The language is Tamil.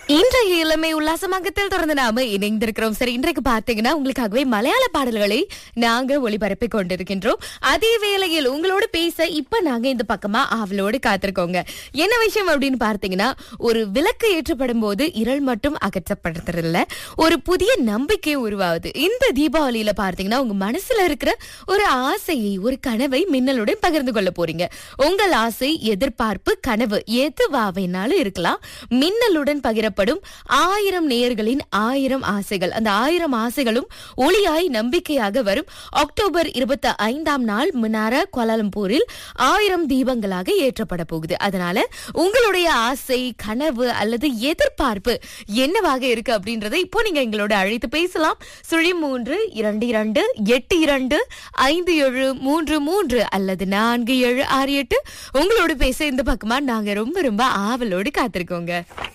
இன்றைய இளமை உல்லாசமாகத்தில் தொடர்ந்து நாம இணைந்திருக்கிறோம் சரி இன்றைக்கு பார்த்தீங்கன்னா உங்களுக்காகவே மலையாள பாடல்களை நாங்க ஒளிபரப்பிக் கொண்டிருக்கின்றோம் அதே வேளையில் உங்களோட பேச இப்ப நாங்க இந்த பக்கமா ஆவலோடு காத்திருக்கோங்க என்ன விஷயம் அப்படின்னு பார்த்தீங்கன்னா ஒரு விளக்கு ஏற்றப்படும் போது இருள் மட்டும் அகற்றப்படுறதில்ல ஒரு புதிய நம்பிக்கை உருவாகுது இந்த தீபாவளியில பார்த்தீங்கன்னா உங்க மனசுல இருக்கிற ஒரு ஆசையை ஒரு கனவை மின்னலுடன் பகிர்ந்து கொள்ள போறீங்க உங்கள் ஆசை எதிர்பார்ப்பு கனவு எதுவாவேனாலும் இருக்கலாம் மின்னலுடன் பகிரப்படும் ஆயிரம் நேயர்களின் ஆயிரம் ஆசைகள் அந்த ஆயிரம் ஆசைகளும் ஒளியாய் நம்பிக்கையாக வரும் அக்டோபர் இருபத்தி ஐந்தாம் நாள் மினார கோலாலம்பூரில் ஆயிரம் தீபங்களாக ஏற்றப்பட போகுது அதனால உங்களுடைய ஆசை கனவு அல்லது எதிர்பார்ப்பு என்னவாக இருக்கு அப்படின்றதை இப்போ நீங்க எங்களோட அழைத்து பேசலாம் சுழி மூன்று இரண்டு இரண்டு எட்டு இரண்டு ஐந்து ஏழு மூன்று மூன்று அல்லது நான்கு ஏழு ஆறு எட்டு உங்களோட பேச இந்த பக்கமா நாங்க ரொம்ப ரொம்ப ஆவலோடு காத்திருக்கோங்க